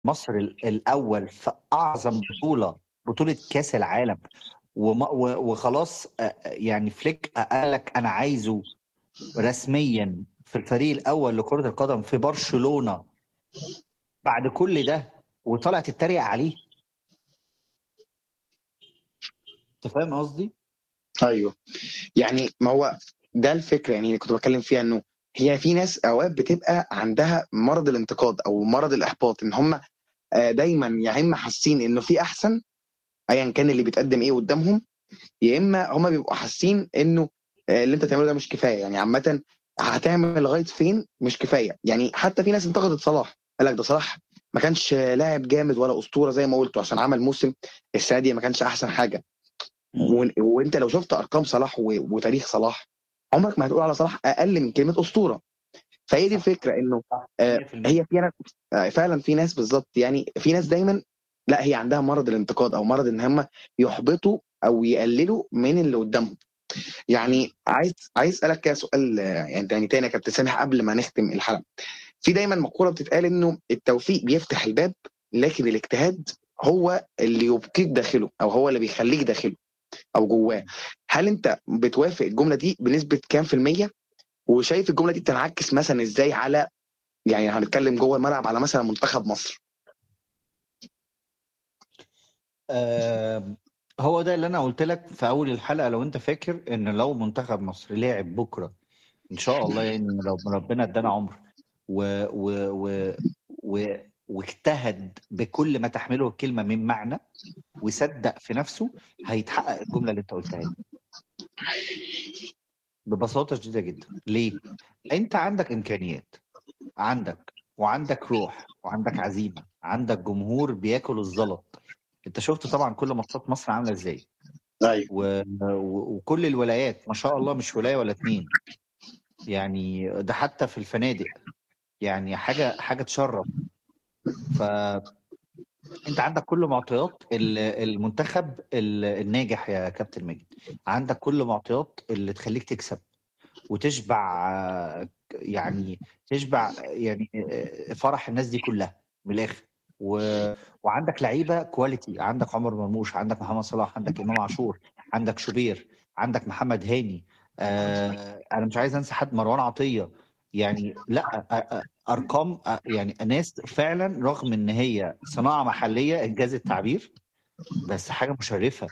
مصر ال- الاول في اعظم بطوله بطوله كاس العالم وما- و- وخلاص آه، آه، يعني فليك قال لك انا عايزه رسميا في الفريق الاول لكره القدم في برشلونه بعد كل ده وطلع تتريق عليه انت فاهم قصدي؟ ايوه يعني ما هو ده الفكره يعني اللي كنت بتكلم فيها انه هي في ناس اوقات بتبقى عندها مرض الانتقاد او مرض الاحباط ان هم آه، دايما يا اما حاسين انه في احسن ايا كان اللي بيتقدم ايه قدامهم يا اما هم بيبقوا حاسين انه آه، اللي انت بتعمله ده مش كفايه يعني عامه هتعمل لغايه فين مش كفايه يعني حتى في ناس انتقدت صلاح قال لك ده صلاح ما كانش لاعب جامد ولا اسطوره زي ما قلت عشان عمل موسم السنه دي ما كانش احسن حاجه و... وانت لو شفت ارقام صلاح و... وتاريخ صلاح عمرك ما هتقول على صلاح اقل من كلمه اسطوره فهي دي الفكره انه آه 100% هي في ناس آه فعلا في ناس بالظبط يعني في ناس دايما لا هي عندها مرض الانتقاد او مرض ان هم يحبطوا او يقللوا من اللي قدامهم يعني عايز عايز اسالك كده سؤال آه، يعني تاني تاني يا كابتن سامح قبل ما نختم الحلقه في دايما مقوله بتتقال انه التوفيق بيفتح الباب لكن الاجتهاد هو اللي يبقيك داخله او هو اللي بيخليك داخله او جواه هل انت بتوافق الجمله دي بنسبه كام في الميه وشايف الجمله دي بتنعكس مثلا ازاي على يعني هنتكلم جوه الملعب على مثلا منتخب مصر آه هو ده اللي انا قلت لك في اول الحلقه لو انت فاكر ان لو منتخب مصر لعب بكره ان شاء الله يعني لو ربنا ادانا عمر و و و و واجتهد بكل ما تحمله الكلمه من معنى وصدق في نفسه هيتحقق الجمله اللي انت قلتها دي ببساطه شديده جدا ليه؟ انت عندك امكانيات عندك وعندك روح وعندك عزيمه عندك جمهور بياكل الزلط انت شفت طبعا كل ماتشات مصر عامله ازاي ايوه و... و... وكل الولايات ما شاء الله مش ولايه ولا اتنين يعني ده حتى في الفنادق يعني حاجه حاجه تشرف ف انت عندك كل معطيات ال- المنتخب ال- الناجح يا كابتن ماجد عندك كل معطيات اللي تخليك تكسب وتشبع آه، يعني تشبع يعني آه، فرح الناس دي كلها من الاخر و... وعندك لعيبه كواليتي عندك عمر مرموش عندك محمد صلاح عندك امام عاشور عندك شوبير عندك محمد هاني آه انا مش عايز انسى حد مروان عطيه يعني لا آه، آه، ارقام آه، يعني ناس فعلا رغم ان هي صناعه محليه انجاز التعبير بس حاجه مشرفه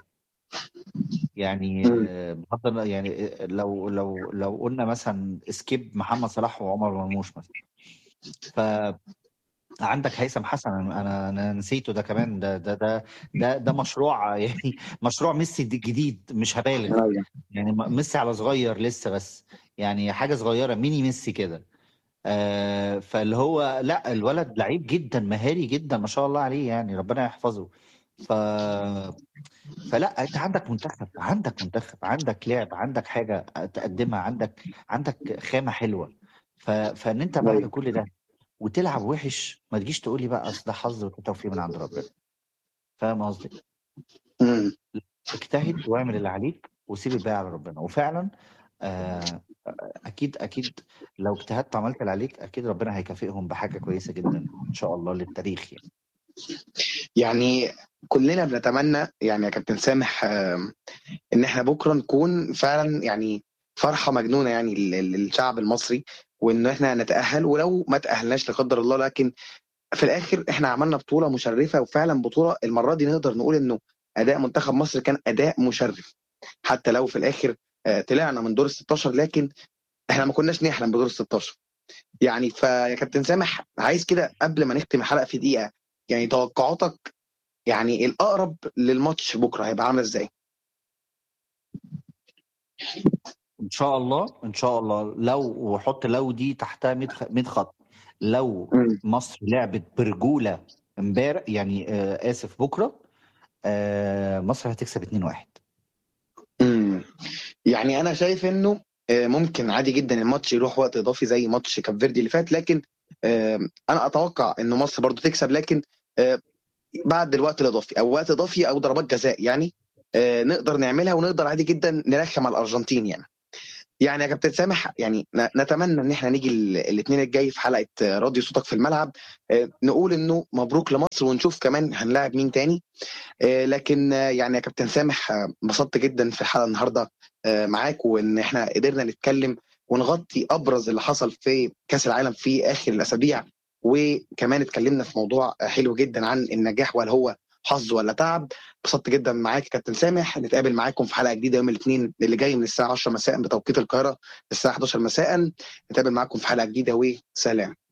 يعني مم. آه، بغض النظر- يعني آه، لو لو لو قلنا مثلا سكيب محمد صلاح وعمر مرموش مثلا ف عندك هيثم حسن انا انا نسيته ده كمان ده ده ده ده, ده مشروع يعني مشروع ميسي جديد مش هبالغ ايوه يعني م- ميسي على صغير لسه بس يعني حاجه صغيره ميني ميسي كده آه فاللي هو لا الولد لعيب جدا مهاري جدا ما شاء الله عليه يعني ربنا يحفظه ف فلا انت عندك منتخب عندك منتخب عندك لعب عندك حاجه تقدمها عندك عندك خامه حلوه ف... فان انت بعد ايوه كل ده وتلعب وحش ما تجيش تقول لي بقى اصل ده حظ وتوفيق من عند ربنا فاهم قصدي؟ مم. اجتهد واعمل اللي عليك وسيب الباقي على ربنا وفعلا آه اكيد اكيد لو اجتهدت وعملت اللي عليك اكيد ربنا هيكافئهم بحاجه كويسه جدا ان شاء الله للتاريخ يعني يعني كلنا بنتمنى يعني يا كابتن سامح آم، ان احنا بكره نكون فعلا يعني فرحه مجنونه يعني لل- للشعب المصري وان احنا نتاهل ولو ما تاهلناش لا قدر الله لكن في الاخر احنا عملنا بطوله مشرفه وفعلا بطوله المره دي نقدر نقول انه اداء منتخب مصر كان اداء مشرف حتى لو في الاخر آه، طلعنا من دور ال 16 لكن احنا ما كناش نحلم بدور ال 16 يعني فيا كابتن سامح عايز كده قبل ما نختم الحلقه في دقيقه يعني توقعاتك يعني الاقرب للماتش بكره هيبقى عامله ازاي؟ ان شاء الله ان شاء الله لو وحط لو دي تحتها 100 خ- 100 خط لو مم. مصر لعبت برجوله امبارح يعني آه اسف بكره آه مصر هتكسب 2-1 مم. يعني انا شايف انه آه، ممكن عادي جدا الماتش يروح وقت اضافي زي ماتش كاب فيردي اللي فات لكن آه، انا اتوقع ان مصر برضو تكسب لكن آه، بعد الوقت الاضافي او وقت اضافي او ضربات جزاء يعني آه، نقدر نعملها ونقدر عادي جدا نرخم على الارجنتين يعني يعني يا كابتن سامح يعني ن- نتمنى ان احنا نيجي ال- الاثنين الجاي في حلقه راديو صوتك في الملعب آه، نقول انه مبروك لمصر ونشوف كمان هنلاعب مين تاني آه، لكن آه، يعني يا كابتن سامح آه، انبسطت جدا في الحلقه النهارده آه، معاك وان احنا قدرنا نتكلم ونغطي ابرز اللي حصل في كاس العالم في اخر الاسابيع وكمان اتكلمنا في موضوع حلو جدا عن النجاح وهل هو حظ ولا تعب انبسطت جدا معاك يا كابتن سامح نتقابل معاكم في حلقه جديده يوم الاثنين اللي جاي من الساعه 10 مساء بتوقيت القاهره الساعه 11 مساء نتقابل معاكم في حلقه جديده وسلام